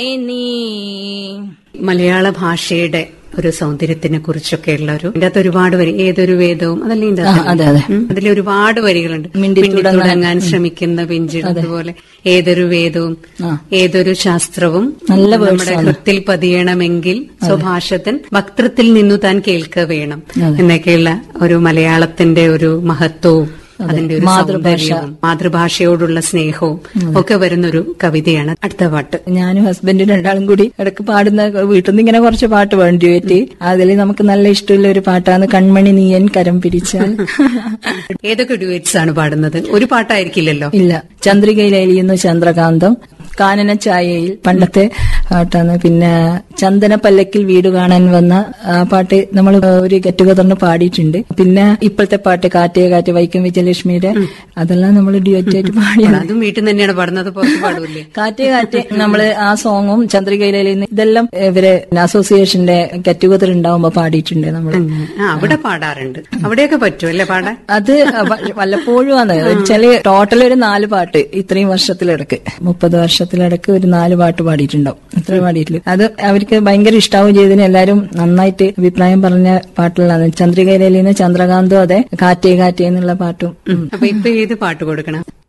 നീ മലയാള ഭാഷയുടെ ഒരു സൗന്ദര്യത്തിനെ കുറിച്ചൊക്കെയുള്ള ഒരു ഇതിന്റെ അകത്ത് ഒരുപാട് വരി ഏതൊരു വേദവും അതല്ലേ ഇതിന്റെ അകത്ത്? ആ, അതെ, അതെ. ഉം, അതിൽ ഒരുപാട് വരികളുണ്ട് മിണ്ടി തുടങ്ങാൻ. തുടങ്ങാൻ ശ്രമിക്കുന്ന പിഞ്ചിൽ അതുപോലെ ഏതൊരു വേദവും ആ. ഏതൊരു ശാസ്ത്രവും നല്ല words നമ്മുടെ ആണ്. ഹൃത്തിൽ പതിയണമെങ്കിൽ സ്വഭാഷത്തൻ വക്തൃത്തിൽ നിന്നു താൻ കേൾക്ക വേണം അതെ. എന്നൊക്കെയുള്ള ഒരു മലയാളത്തിന്റെ ഒരു മഹത്വവും അതിന്റെ ഒരു മാതൃഭാഷ. സൗന്ദര്യവും മാതൃഭാഷയോടുള്ള സ്നേഹവും ഒക്കെ വരുന്നൊരു കവിതയാണ് അടുത്ത പാട്ട് ഞാനും ഹസ്ബൻഡും രണ്ടാളും കൂടി ഇടയ്ക്ക് പാടുന്ന വീട്ടിൽ നിന്ന് ഇങ്ങനെ കുറച്ച് പാട്ട് വേണ്ടി പറ്റി അതിൽ നമുക്ക് നല്ല ഇഷ്ടമുള്ള ഒരു പാട്ടാണ് കൺമണി നീയൻ കരം പിടിച്ചാൽ ഏതൊക്കെ ഡ്യുവറ്റ്സ് ആണ് പാടുന്നത് ഒരു പാട്ടായിരിക്കില്ലല്ലോ ഇല്ല ചന്ദ്രികയിലെലിയുന്നു ചന്ദ്രകാന്തം കാനന ഛായയിൽ പണ്ടത്തെ പാട്ടാണ് പിന്നെ ചന്ദന പല്ലക്കിൽ വീട് കാണാൻ വന്ന ആ പാട്ട് നമ്മൾ ഒരു ഗെറ്റ് ടുഗദറിന് പാടിയിട്ടുണ്ട് പിന്നെ ഇപ്പോഴത്തെ പാട്ട് കാറ്റേ കാറ്റ് വൈക്കം വിജയലക്ഷ്മിയുടെ അതെല്ലാം നമ്മൾ ഡ്യുവറ്റ് ആയിട്ട് പാടിയാണ് അതും വീട്ടിൽ നിന്ന് തന്നെയാണ് പാടുന്നത് പുറത്ത് പാടൂല്ലേ കാറ്റേ കാറ്റേ നമ്മള് ആ സോങ്ങും ചന്ദ്രികയിലെ ഇതെല്ലാം ഇവര് അസോസിയേഷന്റെ ഗെറ്റ് ടുഗദർ ഉണ്ടാവുമ്പോ പാടിയിട്ടുണ്ട് നമ്മൾ ആ അവിടെ പാടാറുണ്ട് അവിടെയൊക്കെ പറ്റും അല്ലേ പാടാൻ അത് വ- വല്ലപ്പോഴും ആണ് വെച്ചാല് ടോട്ടൽ ഒരു നാല് പാട്ട് ഇത്രയും വർഷത്തിലിടക്ക് മുപ്പത് വർഷത്തിലിടക്ക് ഒരു നാല് പാട്ട് പാടിയിട്ടുണ്ടാവും അത്ര പാടിയിട്ടില്ല അത് അവർക്ക് ഭയങ്കര ഇഷ്ടാവും ചെയ്തതിന് എല്ലാരും നന്നായിട്ട് അഭിപ്രായം പറഞ്ഞ പാട്ടുകളാണ് ചന്ദ്രികയിലെ ചന്ദ്രകാന്തും അതെ കാറ്റേ കാറ്റേ എന്നുള്ള പാട്ടും ഉം. അപ്പൊ ഇപ്പൊ ഏത് പാട്ട് കൊടുക്കണം